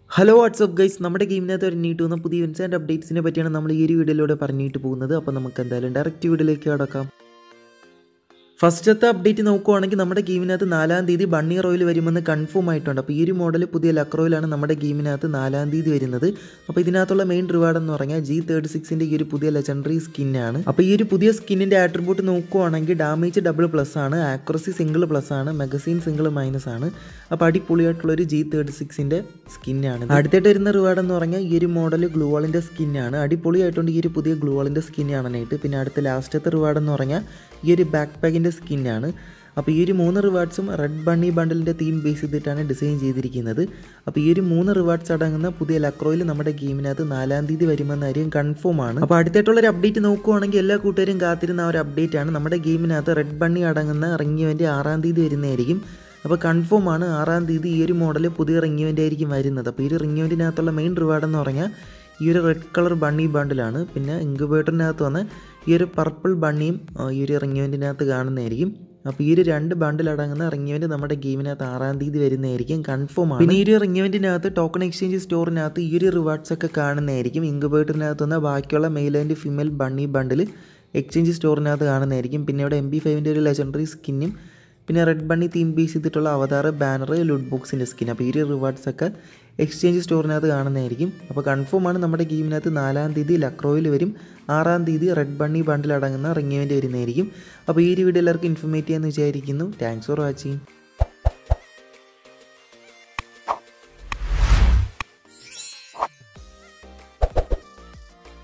hello WhatsApp guys നമ്മുടെ ഗെയിമിനകത്ത് ഒരു നീട്ട് വന്ന പുതിയ ഇവൻസ് ആൻഡ് അപ്ഡേറ്റ്സിനെ പറ്റിയാണ് നമ്മൾ ഈ ഒരു വീഡിയോയിലൂടെ പറഞ്ഞിട്ട് പോകുന്നത് അപ്പോൾ നമുക്ക് എന്തായാലും ഡയറക്റ്റ് വീഡിയോയിലേക്ക് കടക്കാം ഫസ്റ്റത്തെ അപ്ഡേറ്റ് നോക്കുവാണെങ്കിൽ നമ്മുടെ ഗെയിമിനകത്ത് നാലാം തീയതി ബണ്ണി റോയിൽ വരുമെന്ന് കൺഫേം ആയിട്ടുണ്ട് അപ്പോൾ ഈ ഒരു മോഡൽ പുതിയ ലക്രോയിലാണ് നമ്മുടെ ഗെയിമിനകത്ത് നാലാം തീയതി വരുന്നത് അപ്പോൾ ഇതിനകത്തുള്ള മെയിൻ റിവാർഡ് എന്ന് പറഞ്ഞാൽ ജി തേർട്ടി സിക്സിൻ്റെ ഈ ഒരു പുതിയ ലെജൻഡറി സ്കിന്നാണ് അപ്പോൾ ഈ ഒരു പുതിയ സ്കിന്നിൻ്റെ ആട്രിബ്യൂട്ട് നോക്കുവാണെങ്കിൽ ഡാമേജ് ഡബിൾ പ്ലസ് ആണ് ആക്യുറസി സിംഗിൾ പ്ലസ് ആണ് മെഗസീൻ സിംഗിൾ മൈനസ് ആണ് അപ്പോൾ അടിപൊളിയായിട്ടുള്ള ഒരു ജി തേർട്ടി സിക്സിൻ്റെ സ്കിന്നാണ് അടുത്തായിട്ട് വരുന്ന റിവാർഡ് എന്ന് പറഞ്ഞാൽ ഈ ഒരു മോഡൽ ഗ്ലൂവാളിൻ്റെ സ്കിന്നാണ് അടിപൊളിയായിട്ടുണ്ട് ഈ ഒരു പുതിയ ഗ്ലൂവാളിൻ്റെ സ്കിൻ കാണാനായിട്ട് പിന്നെ അടുത്ത ലാസ്റ്റത്തെ റിവാർഡ് എന്ന് പറഞ്ഞാൽ ഈ ഒരു ബാക്ക് പാക്കിൻ്റെ സ്കിന്നാണ് അപ്പോൾ ഈ ഒരു മൂന്ന് റിവാർഡ്സും റെഡ് ബണ്ണി ബണ്ടിലിൻ്റെ തീം ബേസ് ചെയ്തിട്ടാണ് ഡിസൈൻ ചെയ്തിരിക്കുന്നത് അപ്പോൾ ഈ ഒരു മൂന്ന് റിവാർഡ്സ് അടങ്ങുന്ന പുതിയ ലക്രോയിൽ നമ്മുടെ ഗെയിമിനകത്ത് നാലാം തീയതി വരുമെന്ന കാര്യം കൺഫേം ആണ് അപ്പോൾ അടുത്തായിട്ടുള്ള ഒരു അപ്ഡേറ്റ് നോക്കുവാണെങ്കിൽ എല്ലാ കൂട്ടുകാരും കാത്തിരുന്ന ആ ഒരു അപ്ഡേറ്റ് ആണ് നമ്മുടെ ഗെയിമിനകത്ത് റെഡ് ബണ്ണി അടങ്ങുന്ന റിംഗ് ആറാം തീയതി വരുന്നതായിരിക്കും അപ്പോൾ കൺഫേം ആണ് ആറാം തീയതി ഈ ഒരു മോഡൽ പുതിയ റിംഗ് ഇവൻ്റ് ആയിരിക്കും വരുന്നത് അപ്പോൾ ഈ ഒരു റിംഗ് ഇവൻറ്റിനകത്തുള്ള മെയിൻ റിവാർഡ് എന്ന് പറഞ്ഞാൽ ഈ ഒരു റെഡ് കളർ ബണ്ണി ബണ്ടിലാണ് പിന്നെ ഇൻക്യുബേറ്ററിനകത്ത് വന്ന് ഈ ഒരു പർപ്പിൾ ബണ്ണിയും ആ, ഈ ഒരു റിംഗ് ഇവൻറ്റിനകത്ത് കാണുന്നതായിരിക്കും അപ്പോൾ ഈ ഒരു രണ്ട് ബണ്ടിൽ അടങ്ങുന്ന റിംഗ് ഇവൻറ്റ് നമ്മുടെ ഗെയിമിനകത്ത് ആറാം തീയതി വരുന്നതായിരിക്കും കൺഫേം ആണ് പിന്നെ ഈ ഒരു റിംഗ് ഇവൻറ്റിനകത്ത് ടോക്കൺ എക്സ്ചേഞ്ച് സ്റ്റോറിനകത്ത് ഈ ഒരു റിവാർഡ്സ് ഒക്കെ കാണുന്നതായിരിക്കും ഇൻക്യുബേറ്ററിനകത്ത് വന്ന ബാക്കിയുള്ള male and female bunny bundle exchange സ്റ്റോറിനകത്ത് കാണുന്നതായിരിക്കും പിന്നെ ഇവിടെ എം ബി ഫൈവിൻ്റെ ഒരു ലെജൻഡറി സ്കിന്നും പിന്നെ റെഡ് ബണ്ണി തീം ബേസ് ചെയ്തിട്ടുള്ള അവതാർ ബാനർ ലുഡ് ബോക്സിൻ്റെ സ്കിൻ അപ്പോൾ ഈ ഒരു റിവാർഡ്സ് ഒക്കെ എക്സ്ചേഞ്ച് സ്റ്റോറിനകത്ത് കാണുന്നതായിരിക്കും അപ്പോൾ കൺഫേം ആണ് നമ്മുടെ ഗെയിമിനകത്ത് നാലാം തീയതി ലക്രോയിൽ വരും ആറാം തീയതി റെഡ് ബണ്ണി ബണ്ടിൽ അടങ്ങുന്ന റിംഗ് ഇവൻറ്റ് വരുന്നതായിരിക്കും അപ്പോൾ ഈ ഒരു വീഡിയോ എല്ലാവർക്കും ഇൻഫർമേറ്റ് ചെയ്യാമെന്ന് വിചാരിക്കുന്നു താങ്ക്സ് ഫോർ വാച്ചിങ്